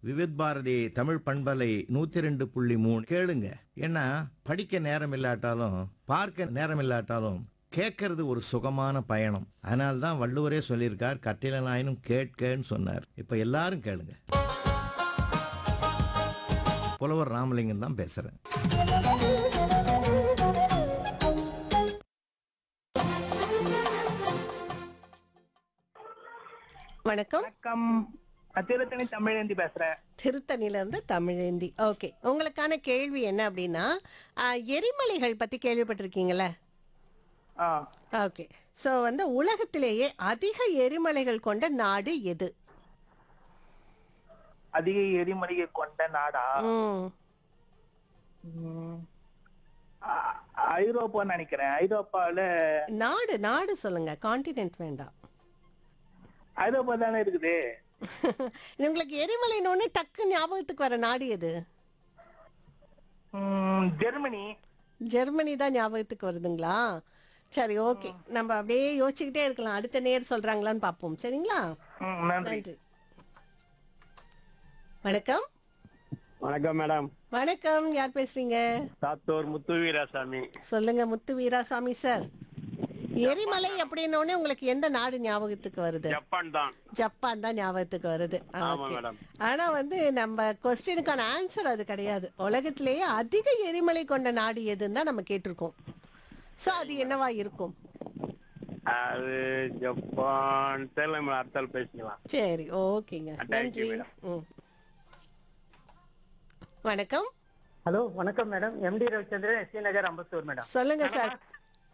விவித் பாரதி தமிழ் பண்பலை நூத்தி ரெண்டு புள்ளி மூணு கேளுங்க ஏன்னா படிக்க நேரம் இல்லாட்டாலும் பார்க்க நேரம் இல்லாட்டாலும் கேட்கறது ஒரு சுகமான பயணம் அதனால தான் வள்ளுவரே சொல்லியிருக்கார் கட்டிலனாயினும் கேட்கன்னு சொன்னார் இப்ப எல்லாரும் கேளுங்க புலவர் ராமலிங்கம் தான் பேசுறேன் வணக்கம் வணக்கம் நான் திருத்தணி தமிழேந்தி பேசுறேன் திருத்தணில இருந்து தமிழேந்தி ஓகே உங்களுக்கான கேள்வி என்ன அப்படின்னா ஆ, எரிமலைகள் பத்தி கேள்விப்பட்டிருக்கீங்களே ஆ ஓகே ஸோ வந்து உலகத்திலேயே அதிக எரிமலைகள் கொண்ட நாடு எது அதிக எரிமலையை கொண்ட நாடா ம் ம், ஆ- ஐரோப்பான்னு நினைக்கிறேன் ஐரோப்பால நாடு நாடு சொல்லுங்க காண்டினென்ட் வேண்டாம் ஐரோப்பா தானே இருக்குது உங்களுக்கு எரிமலைன்னு டக்கு ஞாபகத்துக்கு வர நாடு எது ம், ஜெர்மனி ஜெர்மனி தான் ஞாபகத்துக்கு வருதுங்களா சரி ஓகே நம்ம அப்படியே யோசிச்சுக்கிட்டே இருக்கலாம் அடுத்த நேர் சொல்றாங்களான்னு பார்ப்போம் சரிங்களா ம், நன்றி நன்றி வணக்கம் வணக்கம் மேடம் வணக்கம் யார் பேசுறீங்க சாத்தூர் முத்துவீராசாமி சொல்லுங்க முத்து வீராசாமி சார் எரிமலை அப்படின்னோடனே உங்களுக்கு எந்த நாடு ஞாபகத்துக்கு வருது ஜப்பான் தான் ஜப்பான் தான் ஞாபகத்துக்கு வருது ஆமா, Okay. மேடம். ஆனா வந்து நம்ம கொஸ்டினுக்கான ஆன்சர் அது கிடையாது உலகத்திலேயே அதிக எரிமலை கொண்ட நாடு எதுன்னு தான் நம்ம கேட்டிருக்கோம் சோ அது என்னவா இருக்கும் அது ஜப்பான் தெரியல மேடம் அடுத்தால் பேசிக்கலாம் சரி ஓகேங்க Thank you, நன்றி madam. ம். வணக்கம் ஹலோ வணக்கம் madam M D Ravichandran S D Nagar Ambattur madam சொல்லுங்க சார்